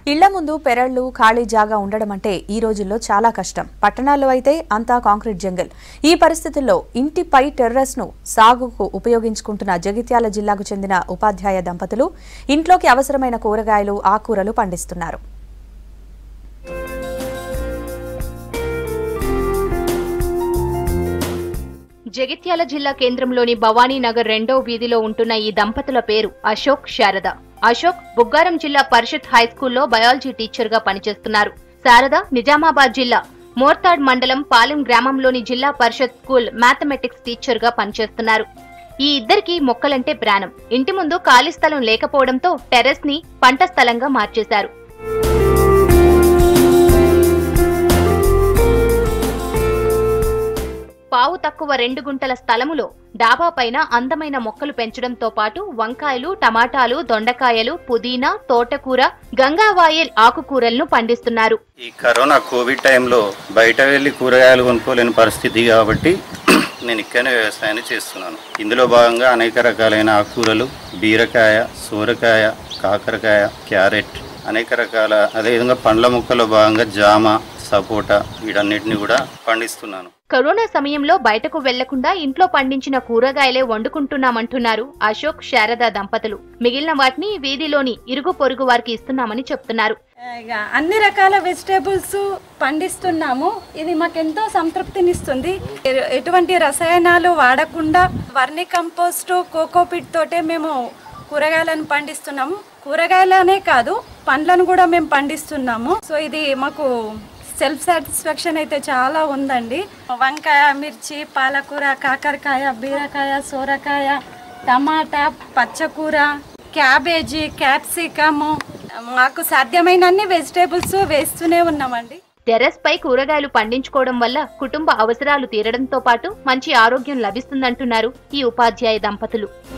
ఇళ్ల ముందు పెరళ్లు ఖాళీ జాగా ఉండడం అంటే ఈ రోజుల్లో చాలా కష్టం పట్టణాల్లో అయితే అంతా కాంక్రీట్ జంగల్ ఈ పరిస్థితుల్లో ఇంటిపై టెర్రస్ ను సాగుకు ఉపయోగించుకుంటున్న జగిత్యాల జిల్లాకు చెందిన ఉపాధ్యాయ దంపతులు ఇంట్లోకి అవసరమైన కూరగాయలు ఆకుకూరలు పండిస్తున్నారు జగిత్యాల జిల్లా కేంద్రంలోని భవానీనగర్ రెండో వీధిలో ఉంటున్న ఈ దంపతుల పేరు అశోక్ శారద అశోక్ బుగ్గారం జిల్లా పరిషత్ హైస్కూల్లో బయాలజీ టీచర్ గా పనిచేస్తున్నారు శారద నిజామాబాద్ జిల్లా మోర్తాడ్ మండలం పాలెం గ్రామంలోని జిల్లా పరిషత్ స్కూల్ మ్యాథమెటిక్స్ టీచర్ గా పనిచేస్తున్నారు ఈ ఇద్దరికి మొక్కలంటే ప్రాణం ఇంటి ముందు ఖాళీ స్థలం లేకపోవడంతో టెర్రస్ ని పంట స్థలంగా మార్చేశారు పావు తక్కువ రెండు గుంటల స్థలములో డాబా పైన అందమైన మొక్కలు పెంచడంతో పాటు వంకాయలు టమాటాలు దొండకాయలు పుదీనా తోటకూర గంగావాయల్ ఆకుకూరలను పండిస్తున్నారు ఈ కరోనా కోవిడ్ టైంలో బయట వెళ్ళి కూరగాయలు కొనుక్కోలేని పరిస్థితి కాబట్టి నేను ఇక్కడనే వ్యవసాయాన్ని చేస్తున్నాను ఇందులో భాగంగా అనేక రకాలైన ఆకుకూరలు బీరకాయ సూరకాయ కాకరకాయ క్యారెట్ అనేక రకాల అదేవిధంగా పండ్ల మొక్కలో భాగంగా జామ సపోటా వీటన్నిటిని కూడా పండిస్తున్నాను కరోనా సమయంలో బయటకు వెళ్లకుండా ఇంట్లో పండించిన కూరగాయలే వండుకుంటున్నామంటున్నారు అశోక్ శారద దంపతులు మిగిలిన వాటిని వీధిలోని ఇరుగు పొరుగు వారికి ఇస్తున్నామని చెప్తున్నారు ఇక అన్ని రకాల వెజిటేబుల్స్ పండిస్తున్నాము ఇది మాకెంతో సంతృప్తినిస్తుంది ఎ- ఎటువంటి రసాయనాలు వాడకుండా వర్ని కంపోస్ట్ కోకోపిట్ తోటే మేము కూరగాయలను పండిస్తున్నాము కూరగాయలనే కాదు పండ్లను కూడా మేము పండిస్తున్నాము సో ఇది మాకు సెల్ఫ్ సాటిస్ఫాక్షన్ అయితే చాలా ఉందండి వంకాయ మిర్చి పాలకూర కాకరకాయ బీరకాయ సోరకాయ టమాటా పచ్చకూర క్యాబేజీ క్యాప్సికము మాకు సాధ్యమైన అన్ని వెజిటేబుల్స్ వేస్తూనే ఉన్నామండి టెర్రస్ పై కూరగాయలు పండించుకోవడం వల్ల కుటుంబ అవసరాలు తీరడంతో పాటు మంచి ఆరోగ్యం లభిస్తుందంటున్నారు ఈ ఉపాధ్యాయ దంపతులు